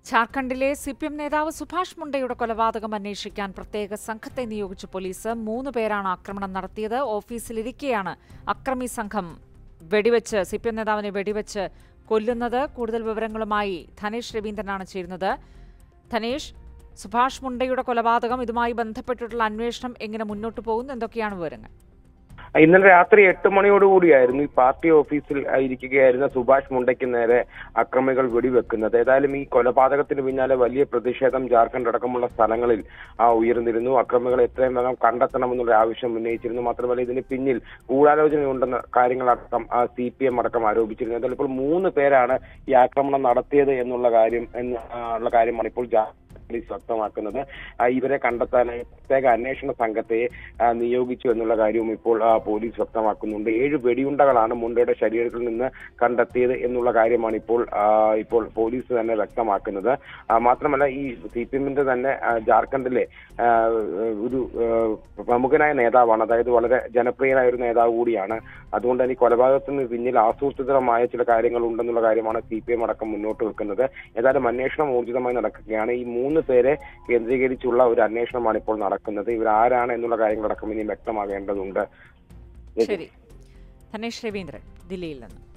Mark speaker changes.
Speaker 1: ഝാർഖണ്ഡിലെ C P M നേതാവ് സുഭാഷ് മുണ്ടയുടെ കൊലപാതകം അന്വേഷിക്കാൻ പ്രത്യേക സംഘത്തെ നിയോഗിച്ച പോലീസ് മൂന്ന് പേരാണ് ആക്രമണം നടത്തിയത് ഓഫീസിലിരിക്കെയാണ് അക്രമി സംഘം വെടിവെച്ച് സി പി എം നേതാവിനെ വെടിവെച്ച് കൊല്ലുന്നത് കൂടുതൽ വിവരങ്ങളുമായി ധനേഷ് രവീന്ദ്രനാണ് ചേരുന്നത് ധനേഷ് സുഭാഷ് മുണ്ടയുടെ കൊലപാതകം ഇതുമായി ബന്ധപ്പെട്ടിട്ടുള്ള അന്വേഷണം എങ്ങനെ മുന്നോട്ട് പോകുന്നു എന്തൊക്കെയാണ് വിവരങ്ങൾ
Speaker 2: ഇന്നലെ രാത്രി എട്ട് മണിയോടുകൂടിയായിരുന്നു ഈ പാർട്ടി ഓഫീസിൽ ഇരിക്കുകയായിരുന്ന സുഭാഷ് മുണ്ടയ്ക്ക് നേരെ അക്രമികൾ വെടിവെക്കുന്നത് ഏതായാലും ഈ കൊലപാതകത്തിന് പിന്നാലെ വലിയ പ്രതിഷേധം ജാർഖണ്ഡ് അടക്കമുള്ള സ്ഥലങ്ങളിൽ ആ, ഉയർന്നിരുന്നു അക്രമികളെ എത്രയും വേഗം കണ്ടെത്തണമെന്നുള്ള ആവശ്യം ഉന്നയിച്ചിരുന്നു മാത്രമല്ല ഇതിന് പിന്നിൽ ഗൂഢാലോചനയുണ്ടെന്ന കാര്യങ്ങളടക്കം സി പി എം അടക്കം ആരോപിച്ചിരുന്നു എന്നാൽ ഇപ്പോൾ മൂന്ന് പേരാണ് ഈ ആക്രമണം നടത്തിയത് എന്നുള്ള കാര്യം എന്ന് ആ, ഉള്ള കാര്യമാണ് ഇപ്പോൾ ജാർഖണ്ഡ് പോലീസ് വ്യക്തമാക്കുന്നത് ആ, ഇവരെ കണ്ടെത്താനായി പ്രത്യേക അന്വേഷണ സംഘത്തെ ആ, നിയോഗിച്ചു എന്നുള്ള കാര്യവും ഇപ്പോൾ ആ, പോലീസ് വ്യക്തമാക്കുന്നുണ്ട് ഏഴ് വെടിയുണ്ടകളാണ് മുണ്ടയുടെ ശരീരത്തിൽ നിന്ന് കണ്ടെത്തിയത് എന്നുള്ള കാര്യമാണ് ഇപ്പോൾ ആ, ഇപ്പോൾ പോലീസ് തന്നെ വ്യക്തമാക്കുന്നത് ആ, മാത്രമല്ല ഈ സി പി എമ്മിന്റെ തന്നെ ആ, ജാർഖണ്ഡിലെ ആ, ഒരു ആ, പ്രമുഖനായ നേതാവാണ് അതായത് വളരെ ജനപ്രിയനായ ഒരു നേതാവ് കൂടിയാണ് അതുകൊണ്ട് തന്നെ ഈ കൊലപാതകത്തിന് പിന്നിൽ ആസൂത്രിതമായ ചില കാര്യങ്ങൾ ഉണ്ടെന്നുള്ള കാര്യമാണ് സി പി എം അടക്കം മുന്നോട്ട് വെക്കുന്നത് ഏതായാലും അന്വേഷണം ഊർജിതമായി നടക്കുകയാണ് ഈ മൂന്ന് പേരെ കേന്ദ്രീകരിച്ചുള്ള ഒരു അന്വേഷണമാണ് ഇപ്പോൾ നടക്കുന്നത് ഇവർ ആരാണ് എന്നുള്ള കാര്യങ്ങളടക്കം ഇനി വ്യക്തമാകേണ്ടതുണ്ട്
Speaker 1: ശരി ധനേഷ് രവീന്ദ്രൻ ദില്ലിയിൽ നിന്ന്